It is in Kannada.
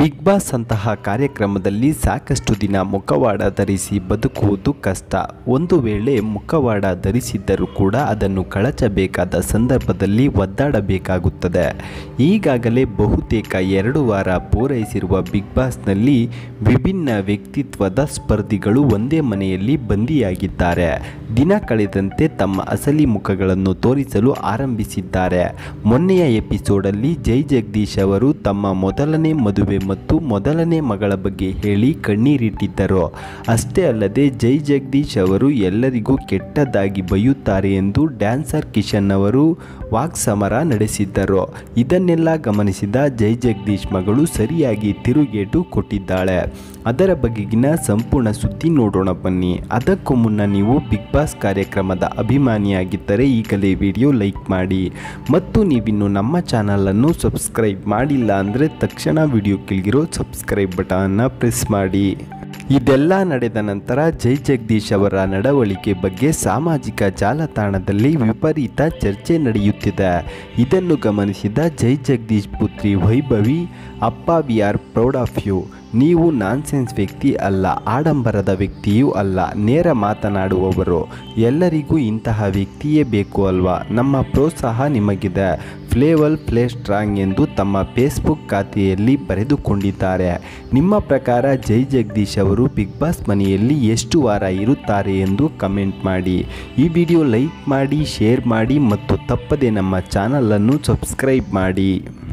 ಬಿಗ್ ಬಾಸ್ ಅಂತಹ ಕಾರ್ಯಕ್ರಮದಲ್ಲಿ ಸಾಕಷ್ಟು ದಿನ ಮುಖವಾಡ ಧರಿಸಿ ಬದುಕುವುದು ಕಷ್ಟ ಒಂದು ವೇಳೆ ಮುಖವಾಡ ಧರಿಸಿದ್ದರೂ ಕೂಡ ಅದನ್ನು ಕಳಚಬೇಕಾದ ಸಂದರ್ಭದಲ್ಲಿ ಒದ್ದಾಡಬೇಕಾಗುತ್ತದೆ ಈಗಾಗಲೇ ಬಹುತೇಕ ಎರಡು ವಾರ ಪೂರೈಸಿರುವ ಬಿಗ್ ಬಾಸ್ನಲ್ಲಿ ವಿಭಿನ್ನ ವ್ಯಕ್ತಿತ್ವದ ಸ್ಪರ್ಧಿಗಳು ಒಂದೇ ಮನೆಯಲ್ಲಿ ಬಂದಿಯಾಗಿದ್ದಾರೆ ದಿನ ಕಳೆದಂತೆ ತಮ್ಮ ಅಸಲಿ ಮುಖಗಳನ್ನು ತೋರಿಸಲು ಆರಂಭಿಸಿದ್ದಾರೆ ಮೊನ್ನೆಯ ಎಪಿಸೋಡಲ್ಲಿ ಜೈ ಜಗದೀಶ್ ಅವರು ತಮ್ಮ ಮೊದಲನೇ ಮದುವೆ ಮತ್ತು ಮೊದಲನೇ ಮಗಳ ಬಗ್ಗೆ ಹೇಳಿ ಕಣ್ಣೀರಿಟ್ಟಿದ್ದರು ಅಷ್ಟೇ ಅಲ್ಲದೆ ಜೈ ಜಗದೀಶ್ ಅವರು ಎಲ್ಲರಿಗೂ ಕೆಟ್ಟದ್ದಾಗಿ ಬೈಯುತ್ತಾರೆ ಎಂದು ಡ್ಯಾನ್ಸರ್ ಕಿಶನ್ ಅವರು ವಾಕ್ಸಮರ ನಡೆಸಿದ್ದರು ಇದನ್ನೆಲ್ಲ ಗಮನಿಸಿದ ಜೈ ಜಗದೀಶ್ ಮಗಳು ಸರಿಯಾಗಿ ತಿರುಗೇಟು ಕೊಟ್ಟಿದ್ದಾಳೆ ಅದರ ಬಗೆಗಿನ ಸಂಪೂರ್ಣ ಸುದ್ದಿ ನೋಡೋಣ ಬನ್ನಿ ಅದಕ್ಕೂ ಮುನ್ನ ನೀವು ಬಿಗ್ ಬಾಸ್ ಕಾರ್ಯಕ್ರಮದ ಅಭಿಮಾನಿಯಾಗಿದ್ದರೆ ಈಗಲೇ ವಿಡಿಯೋ ಲೈಕ್ ಮಾಡಿ ಮತ್ತು ನೀವಿನ್ನು ನಮ್ಮ ಚಾನಲನ್ನು ಸಬ್ಸ್ಕ್ರೈಬ್ ಮಾಡಿಲ್ಲ ಅಂದರೆ ತಕ್ಷಣ ವಿಡಿಯೋ ಕೆಳಗಿರೋ ಸಬ್ಸ್ಕ್ರೈಬ್ ಬಟನ್ನ ಪ್ರೆಸ್ ಮಾಡಿ ಇದೆಲ್ಲ ನಡೆದ ನಂತರ ಜೈ ಜಗದೀಶ್ ಅವರ ನಡವಳಿಕೆ ಬಗ್ಗೆ ಸಾಮಾಜಿಕ ಜಾಲತಾಣದಲ್ಲಿ ವಿಪರೀತ ಚರ್ಚೆ ನಡೆಯುತ್ತಿದೆ ಇದನ್ನು ಗಮನಿಸಿದ ಜೈ ಜಗದೀಶ್ ಪುತ್ರಿ ವೈಭವಿ ಅಪ್ಪ we are proud of you ನೀವು ನಾನ್ಸೆನ್ಸ್ ವ್ಯಕ್ತಿ ಅಲ್ಲ ಆಡಂಬರದ ವ್ಯಕ್ತಿಯೂ ಅಲ್ಲ ನೇರ ಮಾತನಾಡುವವರು ಎಲ್ಲರಿಗೂ ಇಂತಹ ವ್ಯಕ್ತಿಯೇ ಬೇಕು ಅಲ್ವಾ ನಮ್ಮ ಪ್ರೋತ್ಸಾಹ ನಿಮಗಿದೆ ಫ್ಲೇವಲ್ ಪ್ಲೇ ಸ್ಟ್ರಾಂಗ್ ಎಂದು ತಮ್ಮ ಫೇಸ್ಬುಕ್ ಖಾತೆಯಲ್ಲಿ ಬರೆದುಕೊಂಡಿದ್ದಾರೆ ನಿಮ್ಮ ಪ್ರಕಾರ ಜೈ ಜಗದೀಶ್ ಅವರು ಬಿಗ್ ಬಾಸ್ ಮನೆಯಲ್ಲಿ ಎಷ್ಟು ವಾರ ಇರುತ್ತಾರೆ ಎಂದು ಕಮೆಂಟ್ ಮಾಡಿ ಈ ವಿಡಿಯೋ ಲೈಕ್ ಮಾಡಿ ಶೇರ್ ಮಾಡಿ ಮತ್ತು ತಪ್ಪದೆ ನಮ್ಮ ಚಾನಲನ್ನು ಸಬ್ಸ್ಕ್ರೈಬ್ ಮಾಡಿ